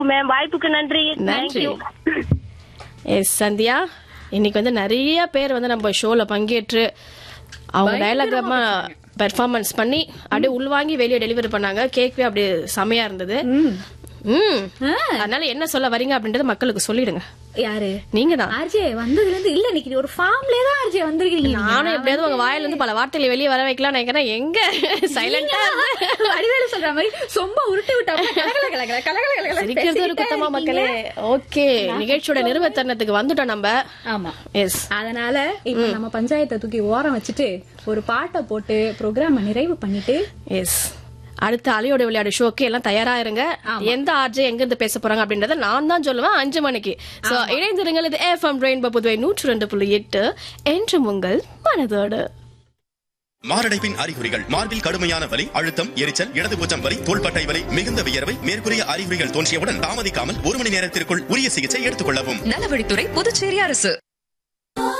Ma'am வாய்ப்புக்கு நன்றி நன்றி. தேங்க்யூ எஸ் சந்தியா இன்னைக்கு வந்து நிறைய பேர் வந்து நம்ம ஷோல பங்கேற்று அவங்க டயலாகமா பெர்ஃபார்மன்ஸ் பண்ணி அப்படியே உள்வாங்கி வெளியே டெலிவரி பண்ணாங்க கேக்கவே அப்படியே செமையா இருந்தது ம் அதனால என்ன சொல்ல வரீங்க அப்படின்றத மக்களுக்கு சொல்லிடுங்க யாரு நீங்க தான் ஆர்ஜே வந்ததுல இருந்து இல்ல இன்னைக்கு ஒரு ஃபார்ம்லயே தான் ஆர்ஜே வந்திருக்கீங்க நானும் எப்படியாவது உங்க வாயில இருந்து பல வார்த்தைகளை வெளியே வர வைக்கலாம் நினைக்கிறேன் எங்க சைலண்டா வடிவேலு சொல்ற மாதிரி சொம்ப உருட்டு விட்டாம கலகல கலகல கலகல கலகல சிரிக்கிறது ஒரு குத்தமா மக்களே ஓகே நிகழ்ச்சியோட நிறுவத்தருணத்துக்கு வந்துட்டோம் நம்ம ஆமா எஸ் அதனால இப்ப நம்ம பஞ்சாயத்தை தூக்கி ஓரம் வச்சுட்டு ஒரு பாட்டை போட்டு ப்ரோக்ராம நிறைவு பண்ணிட்டு எஸ் அடுத்த அலையோட விளையாடு ஷோக்கு எல்லாம் தயாரா இருங்க எந்த ஆர்ஜே எங்க இருந்து பேச போறாங்க அப்படின்றத நான் தான் சொல்லுவேன் அஞ்சு மணிக்கு சோ இணைந்திருங்கள் இது எஃப்எம் ரெயின்போ புதுவை நூற்று ரெண்டு புள்ளி எட்டு என்றும் உங்கள் மனதோடு மாரடைப்பின் அறிகுறிகள் மார்பில் கடுமையான வலி அழுத்தம் எரிச்சல் இடதுபூச்சம் வலி தோள்பட்டை வலி மிகுந்த வியர்வை மேற்கூறிய அறிகுறிகள் தோன்றியவுடன் தாமதிக்காமல் ஒரு மணி நேரத்திற்குள் உரிய சிகிச்சை எடுத்துக் கொள்ளவும் நலவழித்துறை புதுச்சேரி அரசு